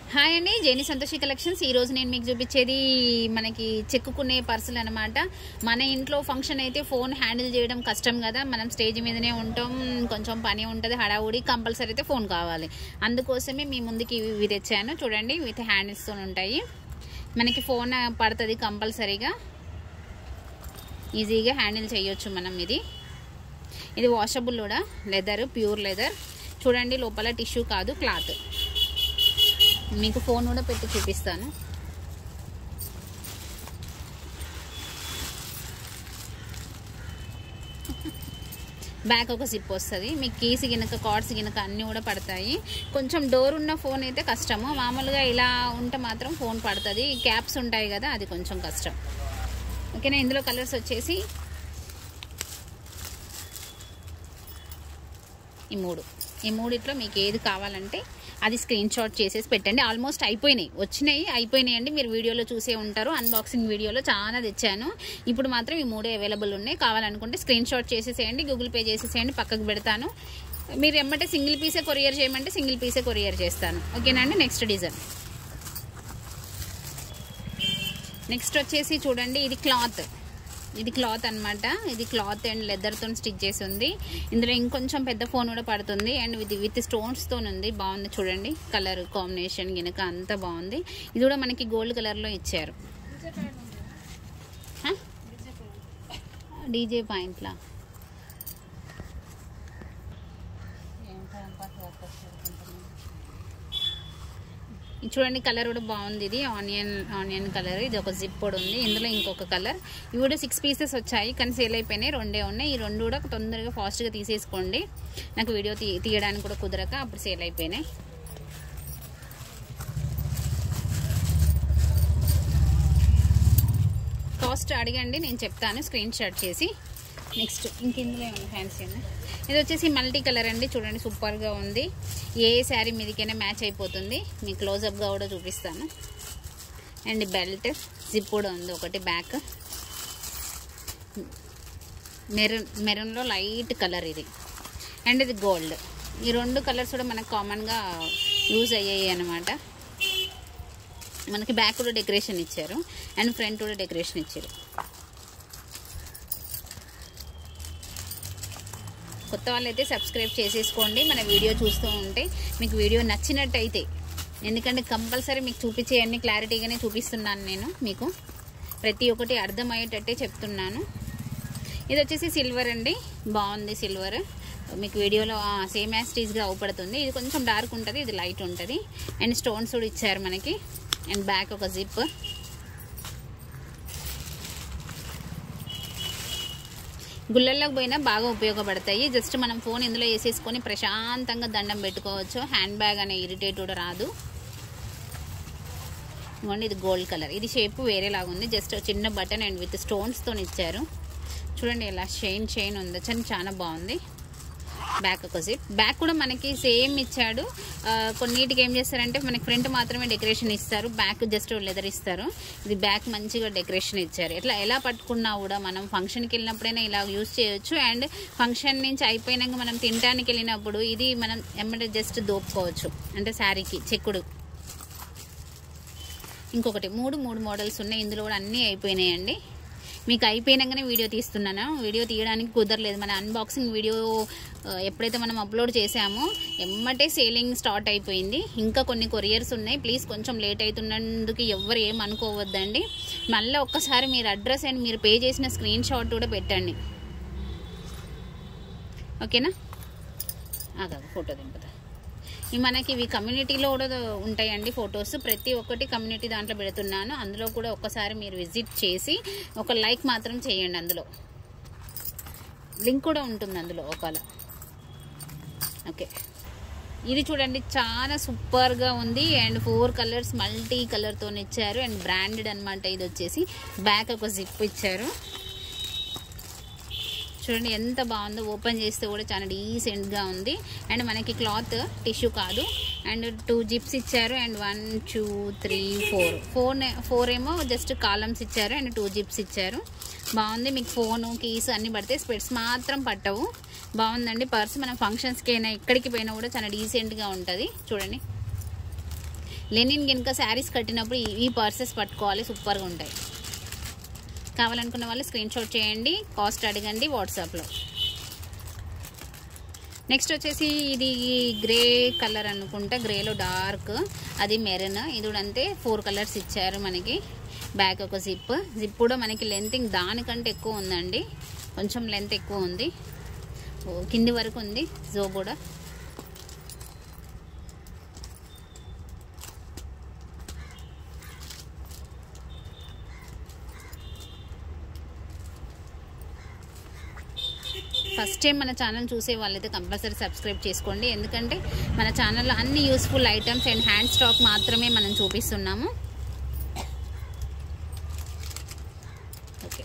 Hi అండి జైని Santoshi collections ఈ రోజు నేను మీకు చూపించేది మనకి చెక్కుకునే పర్సులు అనమాట మన ఇంట్లో ఫంక్షన్ అయితే ఫోన్ హ్యాండిల్ చేయడం కష్టం కదా మనం స్టేజ్ మీదనే ఉంటాం కొంచెం పని ఉంటుంది హడావుడి కంపల్సరీ అయితే ఫోన్ కావాలి అందుకోసమే మీ ముందుకి ఇవి ఇవి తెచ్చాను చూడండి విత్ హ్యాండిల్స్తో ఉంటాయి మనకి ఫోన్ పడుతుంది కంపల్సరీగా ఈజీగా హ్యాండిల్ చేయొచ్చు మనం ఇది ఇది వాషబుల్ కూడా లెదర్ ప్యూర్ లెదర్ చూడండి లోపల టిష్యూ కాదు క్లాత్ మీకు ఫోన్ కూడా పెట్టి చూపిస్తాను బ్యాక్ ఒక జిప్ వస్తుంది మీకు కీస్ గినక కార్డ్స్ గినక అన్నీ కూడా పడతాయి కొంచెం డోర్ ఉన్న ఫోన్ అయితే కష్టము మామూలుగా ఇలా ఉంటే మాత్రం ఫోన్ పడుతుంది క్యాప్స్ ఉంటాయి కదా అది కొంచెం కష్టం ఓకేనా ఇందులో కలర్స్ వచ్చేసి ఈ మూడు ఈ మూడిట్లో మీకు ఏది కావాలంటే అది స్క్రీన్ షాట్ చేసేసి పెట్టండి ఆల్మోస్ట్ అయిపోయినాయి వచ్చినాయి అయిపోయినాయి అండి మీరు వీడియోలో చూసే ఉంటారు అన్బాక్సింగ్ వీడియోలో చాలా తెచ్చాను ఇప్పుడు మాత్రం ఈ మూడే అవైలబుల్ ఉన్నాయి కావాలనుకుంటే స్క్రీన్ షాట్ చేసేసేయండి గూగుల్ పే చేసేసేయండి పక్కకు పెడతాను మీరు ఎమ్మటే సింగిల్ పీసే కొరియర్ చేయమంటే సింగిల్ పీసే కొరియర్ చేస్తాను ఓకేనా అండి నెక్స్ట్ డిజైన్ నెక్స్ట్ వచ్చేసి చూడండి ఇది క్లాత్ ఇది క్లాత్ అన్నమాట ఇది క్లాత్ అండ్ లెదర్తో స్టిచ్ చేసి ఉంది ఇందులో ఇంకొంచెం పెద్ద ఫోన్ కూడా పడుతుంది అండ్ విత్ విత్ స్టోన్స్తో ఉంది బాగుంది చూడండి కలర్ కాంబినేషన్ గినక అంతా బాగుంది ఇది కూడా మనకి గోల్డ్ కలర్లో ఇచ్చారు డీజే పాయింట్లా ఇది చూడండి కలర్ కూడా బాగుంది ఇది ఆనియన్ ఆనియన్ కలర్ ఇది ఒక జిప్ కూడా ఉంది ఇందులో ఇంకొక కలర్ ఇవి కూడా సిక్స్ పీసెస్ వచ్చాయి కానీ సేల్ అయిపోయినాయి రెండే ఉన్నాయి ఈ రెండు కూడా తొందరగా ఫాస్ట్గా తీసేసుకోండి నాకు వీడియో తీ తీయడానికి కూడా కుదరక అప్పుడు సేల్ అయిపోయినాయి కాస్ట్ అడగండి నేను చెప్తాను స్క్రీన్ షాట్ చేసి నెక్స్ట్ ఇంక ఇందులో ఏమైనా ఫ్యాన్సీ ఉంది ఇది వచ్చేసి మల్టీ కలర్ అండి చూడండి సూపర్గా ఉంది ఏ శారీ మీదకైనా మ్యాచ్ అయిపోతుంది మీ క్లోజప్గా కూడా చూపిస్తాను అండ్ బెల్ట్ జిప్ కూడా ఉంది ఒకటి బ్యాక్ మెరూన్ మెరూన్లో లైట్ కలర్ ఇది అండ్ ఇది గోల్డ్ ఈ రెండు కలర్స్ కూడా మనకు కామన్గా యూజ్ అయ్యాయి అనమాట మనకి బ్యాక్ కూడా డెకరేషన్ ఇచ్చారు అండ్ ఫ్రంట్ కూడా డెకరేషన్ ఇచ్చారు కొత్త వాళ్ళైతే సబ్స్క్రైబ్ చేసేసుకోండి మన వీడియో చూస్తూ ఉంటే మీకు వీడియో నచ్చినట్టయితే ఎందుకంటే కంపల్సరీ మీకు చూపించే అన్ని క్లారిటీగానే చూపిస్తున్నాను నేను మీకు ప్రతి ఒక్కటి అర్థమయ్యేటట్టే చెప్తున్నాను ఇది వచ్చేసి సిల్వర్ అండి బాగుంది సిల్వర్ మీకు వీడియోలో సేమ్ యాజ్ టీజ్గా అవుపడుతుంది ఇది కొంచెం డార్క్ ఉంటుంది ఇది లైట్ ఉంటుంది అండ్ స్టోన్స్ కూడా ఇచ్చారు మనకి అండ్ బ్యాక్ ఒక జిప్ గుళ్ళల్లోకి పోయినా బాగా ఉపయోగపడతాయి జస్ట్ మనం ఫోన్ ఇందులో వేసేసుకొని ప్రశాంతంగా దండం పెట్టుకోవచ్చు హ్యాండ్ బ్యాగ్ అనే ఇరిటేట్ కూడా రాదు ఇవ్వండి ఇది గోల్డ్ కలర్ ఇది షేప్ వేరేలాగా ఉంది జస్ట్ చిన్న బటన్ అండ్ విత్ స్టోన్స్తో ఇచ్చారు చూడండి ఇలా చైన్ చైన్ ఉంది అని చాలా బాగుంది బ్యాక్ ఒక జిప్ బ్యాక్ కూడా మనకి సేమ్ ఇచ్చాడు కొన్నిటికి ఏం చేస్తారంటే మనకి ఫ్రంట్ మాత్రమే డెకరేషన్ ఇస్తారు బ్యాక్ జస్ట్ లెదర్ ఇస్తారు ఇది బ్యాక్ మంచిగా డెకరేషన్ ఇచ్చారు ఇట్లా ఎలా పట్టుకున్నా కూడా మనం ఫంక్షన్కి వెళ్ళినప్పుడైనా ఇలా యూజ్ చేయొచ్చు అండ్ ఫంక్షన్ నుంచి అయిపోయినాక మనం తినడానికి వెళ్ళినప్పుడు ఇది మనం ఎమ్మటే జస్ట్ దోపుకోవచ్చు అంటే శారీకి చెక్కుడు ఇంకొకటి మూడు మూడు మోడల్స్ ఉన్నాయి ఇందులో కూడా అన్నీ అయిపోయినాయండి మీకు అయిపోయినాకనే వీడియో తీస్తున్నాను వీడియో తీయడానికి కుదరలేదు మన అన్బాక్సింగ్ వీడియో ఎప్పుడైతే మనం అప్లోడ్ చేసామో ఎమ్మటే సేలింగ్ స్టార్ట్ అయిపోయింది ఇంకా కొన్ని కొరియర్స్ ఉన్నాయి ప్లీజ్ కొంచెం లేట్ అవుతున్నందుకు ఎవరు ఏం అనుకోవద్దండి మళ్ళీ ఒక్కసారి మీరు అడ్రస్ అండ్ మీరు పే చేసిన స్క్రీన్ షాట్ కూడా పెట్టండి ఓకేనా అదా ఫోటో దింపుతా మనకి ఇవి కమ్యూనిటీలో కూడా ఉంటాయండి ఫొటోస్ ప్రతి ఒక్కటి కమ్యూనిటీ దాంట్లో పెడుతున్నాను అందులో కూడా ఒక్కసారి మీరు విజిట్ చేసి ఒక లైక్ మాత్రం చేయండి అందులో లింక్ కూడా ఉంటుంది అందులో ఒకవేళ ఓకే ఇది చూడండి చాలా సూపర్గా ఉంది అండ్ ఫోర్ కలర్స్ మల్టీ కలర్తో ఇచ్చారు అండ్ బ్రాండెడ్ అనమాట ఇది వచ్చేసి బ్యాక్ ఒక జిప్ ఇచ్చారు చూడండి ఎంత బాగుందో ఓపెన్ చేస్తే కూడా చాలా డీసెంట్గా ఉంది అండ్ మనకి క్లాత్ టిష్యూ కాదు అండ్ టూ జిప్స్ ఇచ్చారు and one two three four four four ఏమో జస్ట్ కాలమ్స్ ఇచ్చారు అండ్ టూ జిప్స్ ఇచ్చారు బాగుంది మీకు ఫోను కీస్ అన్నీ పడితే స్పెట్స్ మాత్రం పట్టవు బాగుందండి పర్స్ మనం ఫంక్షన్స్కి అయినా ఎక్కడికి పోయినా కూడా చాలా డీసెంట్గా ఉంటుంది చూడండి లెనిన్ గినక శారీస్ కట్టినప్పుడు ఈ- ఈ పర్సెస్ పట్టుకోవాలి సూపర్గా ఉంటాయి కావాలనుకున్న వాళ్ళు స్క్రీన్ షాట్ చేయండి కాస్ట్ అడగండి వాట్సాప్లో నెక్స్ట్ వచ్చేసి ఇది గ్రే కలర్ అనుకుంటా గ్రేలో డార్క్ అది మెరూన్ ఇది కూడా అంతే ఫోర్ కలర్స్ ఇచ్చారు మనకి బ్యాక్ ఒక జిప్ జిప్ కూడా మనకి లెంత్ దానికంటే ఎక్కువ ఉందండి కొంచెం లెంత్ ఎక్కువ ఉంది ఓ, కింది వరకు ఉంది జో కూడా ఫస్ట్ టైం మన ఛానల్ చూసే వాళ్ళైతే కంపల్సరీ సబ్స్క్రైబ్ చేసుకోండి ఎందుకంటే మన ఛానల్లో అన్ని useful items and hand stock మాత్రమే మనం చూపిస్తున్నాము ఓకే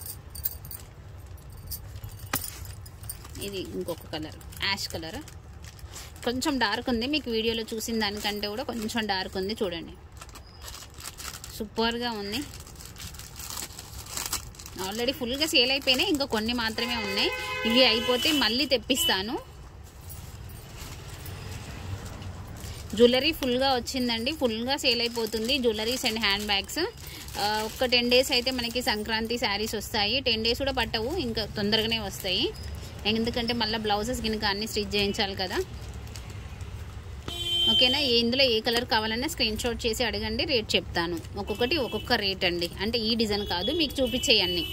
ఇది ఇంకొక కలర్ యాష్ కలర్ కొంచెం డార్క్ ఉంది మీకు వీడియోలో చూసిన దానికంటే కూడా కొంచెం డార్క్ ఉంది చూడండి సూపర్గా ఉంది ఆల్రెడీ ఫుల్గా సేల్ అయిపోయినాయి ఇంకా కొన్ని మాత్రమే ఉన్నాయి ఇవి అయిపోతే మళ్ళీ తెప్పిస్తాను జ్యువెలరీ ఫుల్గా వచ్చిందండి ఫుల్గా సేల్ అయిపోతుంది జ్యువెలరీస్ అండ్ హ్యాండ్ బ్యాగ్స్ ఆ, ఒక టెన్ డేస్ అయితే మనకి సంక్రాంతి శారీస్ వస్తాయి టెన్ డేస్ కూడా పట్టవు ఇంకా తొందరగానే వస్తాయి ఎందుకంటే మళ్ళీ బ్లౌజెస్ గినక అన్ని స్టిచ్ చేయించాలి కదా ఓకేనా ఏ ఇందులో ఏ కలర్ కావాలన్నా స్క్రీన్ షాట్ చేసి అడగండి రేట్ చెప్తాను ఒక్కొక్కటి ఒక్కొక్క రేట్ అండి అంటే ఈ డిజైన్ కాదు మీకు చూపించేయన్ని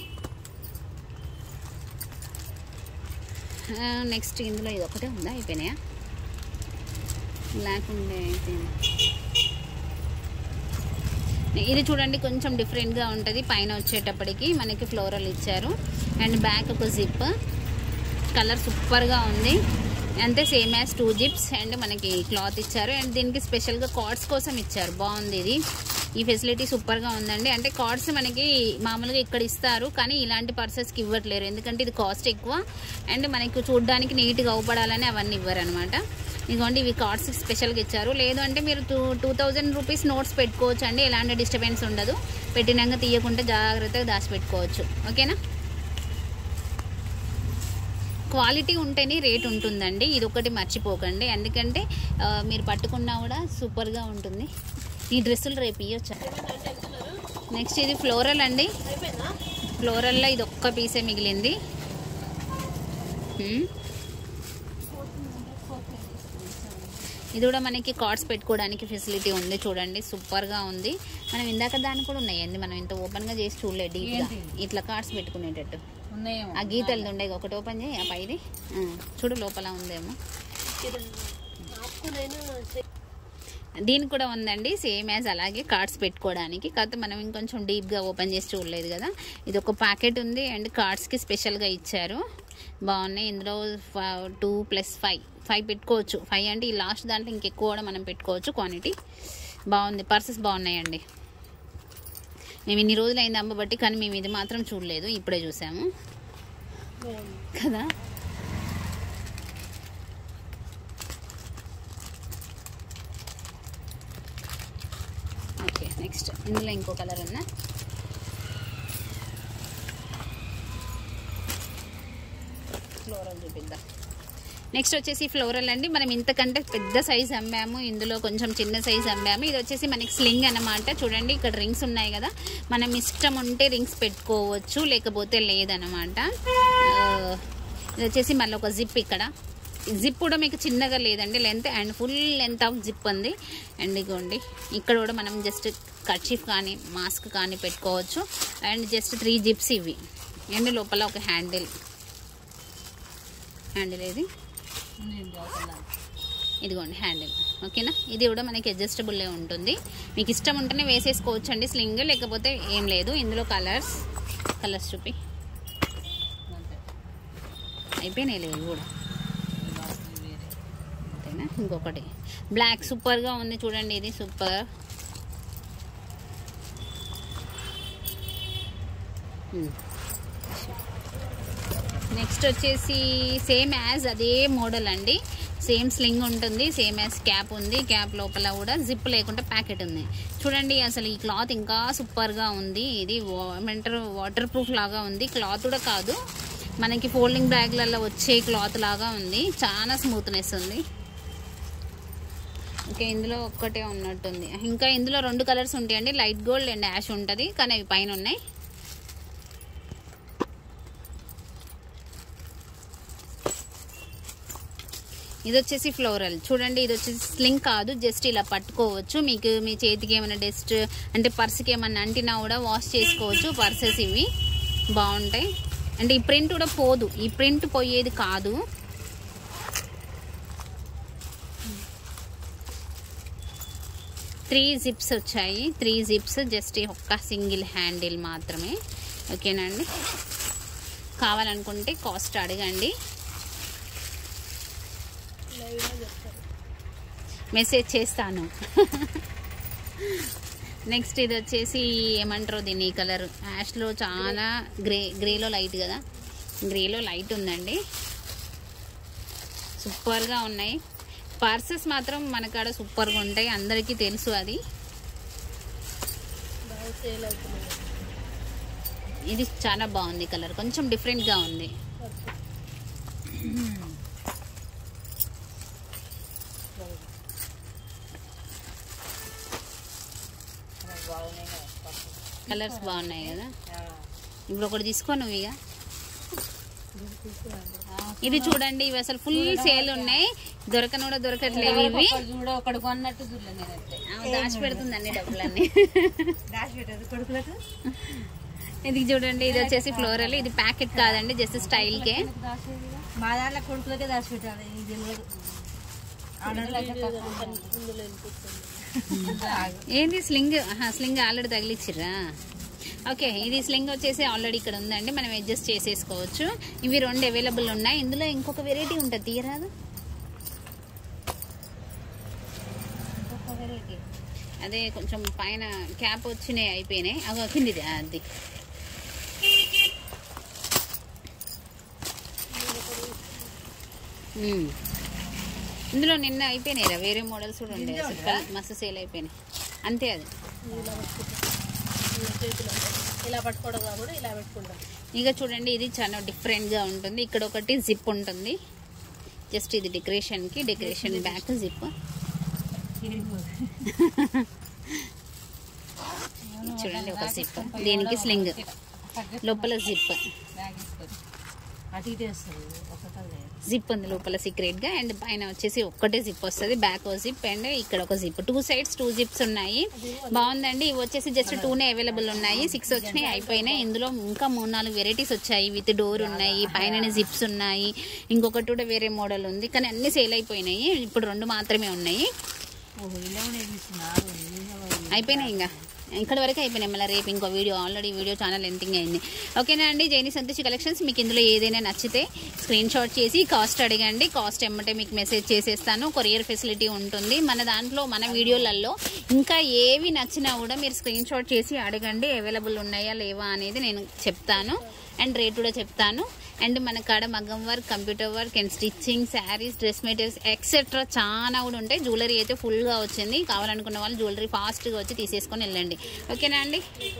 నెక్స్ట్ ఇందులో ఇది ఒకటే ఉందా అయిపోయినాయా బ్లాక్ ఉండే అయిపోయింది ఇది చూడండి కొంచెం డిఫరెంట్గా ఉంటుంది పైన వచ్చేటప్పటికి మనకి ఫ్లోరల్ ఇచ్చారు అండ్ బ్యాక్ ఒక జిప్ కలర్ సూపర్గా ఉంది అంతే same as two zips and మనకి క్లాత్ ఇచ్చారు అండ్ దీనికి స్పెషల్గా కార్డ్స్ కోసం ఇచ్చారు బాగుంది ఇది ఈ ఫెసిలిటీ సూపర్గా ఉందండి అంటే కార్డ్స్ మనకి మామూలుగా ఇక్కడ ఇస్తారు కానీ ఇలాంటి పర్సెస్కి ఇవ్వట్లేరు ఎందుకంటే ఇది కాస్ట్ ఎక్కువ అండ్ మనకి చూడడానికి నీట్గా అవుపడాలని అవన్నీ ఇవ్వరు అనమాట ఇదిగోండి ఇవి కార్డ్స్ స్పెషల్గా ఇచ్చారు లేదు అంటే మీరు two two thousand rupees notes పెట్టుకోవచ్చు అండి ఎలాంటి డిస్టర్బెన్స్ ఉండదు పెట్టినాక తీయకుండా జాగ్రత్తగా దాచిపెట్టుకోవచ్చు ఓకేనా క్వాలిటీ ఉంటేనే రేట్ ఉంటుందండి ఇది ఒకటి మర్చిపోకండి ఎందుకంటే ఆ, మీరు పట్టుకున్నా కూడా సూపర్గా ఉంటుంది ఈ డ్రెస్సులు రేపు ఇవ్వచ్చా నెక్స్ట్ ఇది ఫ్లోరల్ అండి ఫ్లోరల్లో ఇది ఒక్క పీసే మిగిలింది హ్మ్. ఇది కూడా మనకి కార్డ్స్ పెట్టుకోవడానికి ఫెసిలిటీ ఉంది చూడండి సూపర్గా ఉంది మనం ఇందాక దాని కూడా ఉన్నాయండి మనం ఇంత ఓపెన్గా చేసి చూడలేదు డీప్గా ఇట్లా కార్డ్స్ పెట్టుకునేటట్టు ఉన్నాయేమో ఆ గీతలు ఉండే ఒకటి ఓపెన్ చేయి ఆ పైది ఆ, చూడు లోపల ఉందేమో దీనికి కూడా ఉందండి సేమ్ యాజ్ అలాగే కార్డ్స్ పెట్టుకోవడానికి కాకపోతే మనం ఇంకొంచెం డీప్గా ఓపెన్ చేసి చూడలేదు కదా ఇది ఒక ప్యాకెట్ ఉంది అండ్ కార్డ్స్కి స్పెషల్గా ఇచ్చారు బాగున్నాయి ఇందులో టూ ప్లస్ ఫైవ్ ఫైవ్ పెట్టుకోవచ్చు ఫైవ్ అంటే ఈ లాస్ట్ దాంట్లో ఇంకెక్కువ కూడా మనం పెట్టుకోవచ్చు క్వాంటిటీ బాగుంది పర్సెస్ బాగున్నాయండి మేము ఇన్ని రోజులు అయింది అమ్మబట్టి కానీ మేము ఇది మాత్రం చూడలేదు ఇప్పుడే చూసాము కదా ఓకే నెక్స్ట్ ఇందులో ఇంకో కలర్ ఉందా ఫ్లోరల్ చూపిద్దాం నెక్స్ట్ వచ్చేసి ఫ్లోరల్ అండి మనం ఇంతకంటే పెద్ద సైజ్ అమ్మాము ఇందులో కొంచెం చిన్న సైజ్ అమ్మాము ఇది వచ్చేసి మనకి స్లింగ్ అన్నమాట చూడండి ఇక్కడ రింగ్స్ ఉన్నాయి కదా మనం ఇష్టం ఉంటే రింగ్స్ పెట్టుకోవచ్చు లేకపోతే లేదనమాట ఆ, ఇది వచ్చేసి మళ్ళీ ఒక జిప్ ఇక్కడ జిప్ కూడా మీకు చిన్నగా లేదండి length and full length of zip ఉంది అండ్ ఇగోండి ఇక్కడ కూడా మనం జస్ట్ కర్చీఫ్ కానీ మాస్క్ కానీ పెట్టుకోవచ్చు అండ్ జస్ట్ త్రీ జిప్స్ ఇవి అండ్ లోపల ఒక హ్యాండిల్ హ్యాండిల్ ఏది ఇదిగోండి హ్యాండిల్ ఓకేనా ఇది కూడా మనకి అడ్జస్టబుల్లే ఉంటుంది మీకు ఇష్టం ఉంటేనే వేసేసుకోవచ్చు అండి స్లింగ్ లేకపోతే ఏం లేదు ఇందులో కలర్స్ కలర్స్ చూపి అయిపోయినాయి లేదు కూడా అంతేనా ఇంకొకటి బ్లాక్ సూపర్గా ఉంది చూడండి ఇది సూపర్ నెక్స్ట్ వచ్చేసి సేమ్ యాజ్ అదే మోడల్ అండి సేమ్ స్లింగ్ ఉంటుంది సేమ్ యాజ్ క్యాప్ ఉంది క్యాప్ లోపల కూడా జిప్ లేకుండా ప్యాకెట్ ఉంది చూడండి అసలు ఈ క్లాత్ ఇంకా సూపర్గా ఉంది ఇది వా- ఏమంటారు వాటర్ ప్రూఫ్ లాగా ఉంది క్లాత్ కూడా కాదు మనకి ఫోల్డింగ్ బ్యాగ్లలో వచ్చే క్లాత్ లాగా ఉంది చాలా స్మూత్నెస్ ఉంది ఓకే ఇందులో ఒక్కటే ఉన్నట్టుంది ఇంకా ఇందులో రెండు కలర్స్ ఉంటాయండి లైట్ గోల్డ్ అండ్ యాష్ ఉంటుంది కానీ అవి పైన ఉన్నాయి ఇది వచ్చేసి ఫ్లోరల్ చూడండి ఇది వచ్చేసి స్లింగ్ కాదు జస్ట్ ఇలా పట్టుకోవచ్చు మీకు మీ చేతికి ఏమైనా డస్ట్ అంటే పర్స్కి ఏమైనా అంటినా కూడా వాష్ చేసుకోవచ్చు పర్సెస్ ఇవి బాగుంటాయి అంటే ఈ ప్రింట్ కూడా పోదు ఈ ప్రింట్ పోయేది కాదు త్రీ జిప్స్ వచ్చాయి త్రీ జిప్స్ జస్ట్ ఒక్క సింగిల్ హ్యాండిల్ మాత్రమే ఓకేనండి కావాలనుకుంటే కాస్ట్ అడగండి మెసేజ్ చేస్తాను నెక్స్ట్ ఇది వచ్చేసి ఏమంటారు దీని కలర్ యాష్లో చాలా గ్రే గ్రేలో లైట్ కదా గ్రేలో లైట్ ఉందండి సూపర్గా ఉన్నాయి పర్సెస్ మాత్రం మన కాడ సూపర్గా ఉంటాయి అందరికీ తెలుసు అది బాగా సేల్ అవుతున్నాయి ఇది చాలా బాగుంది కలర్ కొంచెం డిఫరెంట్గా ఉంది కలర్స్ బాగున్నాయి కదా ఇప్పుడు ఒకటి తీసుకో నువ్వు ఇక ఇది చూడండి ఇవి అసలు ఫుల్ సేల్ ఉన్నాయి దొరకను కూడా దొరకట్లేవు ఇవి చూడ ఒకడు కొన్నట్టు చూడలే నేనైతే ఆమె దాచి పెడుతుందండి డబ్బులన్నీ డాష్ పెట్టదు కొడుకులకు ఇది చూడండి ఇది వచ్చేసి ఫ్లోరల్ ఇది ప్యాకెట్ కాదండి జస్ట్ స్టైల్ కే మా దాంట్లో కొడుకులకే దాచి పెట్టాలి ఇది తెలియదు ఏంది స్లింగ్ స్లింగ్ ఆల్రెడీ తగిలిచ్చిర్రా ఓకే ఇది స్లింగ్ వచ్చేసి ఆల్రెడీ ఇక్కడ ఉందండి మనం అడ్జస్ట్ చేసేసుకోవచ్చు ఇవి రెండు అవైలబుల్ ఉన్నాయి ఇందులో ఇంకొక వెరైటీ ఉంటుంది తీయరాదు అదే కొంచెం పైన క్యాప్ వచ్చినాయి అయిపోయినాయి అవి కిందిది అది మ్మ్. ఇందులో నిన్న అయిపోయినాయిరా వేరే మోడల్స్ కూడా ఉండే అసలు కల్- మస్తు సేల్ అయిపోయినాయి అంతే అది ఇలా పట్టుకుంటాం ఇలా చేతిలో ఇలా పట్టుకోవడం కాకుండా ఇలా పెట్టుకుంటాం ఇక చూడండి ఇది చాలా డిఫరెంట్గా ఉంటుంది ఇక్కడ ఒకటి జిప్ ఉంటుంది జస్ట్ ఇది డెకరేషన్కి డెకరేషన్ బ్యాక్ జిప్ చూడండి ఒక జిప్ దీనికి స్లింగ్ లోపల జిప్ అటు ఇటు వేస్తుంది ఒకటే జిప్ ఉంది లోపల సీక్రెట్ గా అండ్ పైన వచ్చేసి ఒక్కటే జిప్ వస్తుంది బ్యాక్ ఓ జిప్ అండ్ ఇక్కడ ఒక zip two sides two zips ఉన్నాయి బాగుందండి ఇవి వచ్చేసి జస్ట్ టూనే అవైలబుల్ ఉన్నాయి సిక్స్ వచ్చినాయి అయిపోయినాయి ఇందులో ఇంకా మూడు నాలుగు వెరైటీస్ వచ్చాయి విత్ డోర్ ఉన్నాయి పైన జిప్స్ ఉన్నాయి ఇంకొకటి కూడా వేరే మోడల్ ఉంది కానీ అన్ని సేల్ అయిపోయినాయి ఇప్పుడు రెండు మాత్రమే ఉన్నాయి ఓహో ఇలా కూడా వేసిస్తున్నారు అయిపోయినాయి ఇంకా ఇక్కడ వరకు అయిపోయినాయి మళ్ళీ రేపు ఇంకో వీడియో ఆల్రెడీ వీడియో ఛానల్ లెంతింగ్ అయింది ఓకేనా అండి జైని సంతోషి కలెక్షన్స్ మీకు ఇందులో ఏదైనా నచ్చితే స్క్రీన్ షాట్ చేసి కాస్ట్ అడగండి కాస్ట్ ఎమ్మటే మీకు మెసేజ్ చేసేస్తాను కొరియర్ ఫెసిలిటీ ఉంటుంది మన దాంట్లో మన వీడియోలలో ఇంకా ఏవి నచ్చినా కూడా మీరు స్క్రీన్ షాట్ చేసి అడగండి అవైలబుల్ ఉన్నాయా లేవా అనేది నేను చెప్తాను అండ్ రేట్ కూడా చెప్తాను అండ్ మన కాడ మగ్గం work computer work and stitching sarees dress materials etcetera చాలా కూడా ఉంటాయి జ్యువెలరీ అయితే ఫుల్గా వచ్చింది కావాలనుకున్న వాళ్ళు జ్యువెలరీ ఫాస్ట్గా వచ్చి తీసేసుకొని వెళ్ళండి ఓకేనా అండి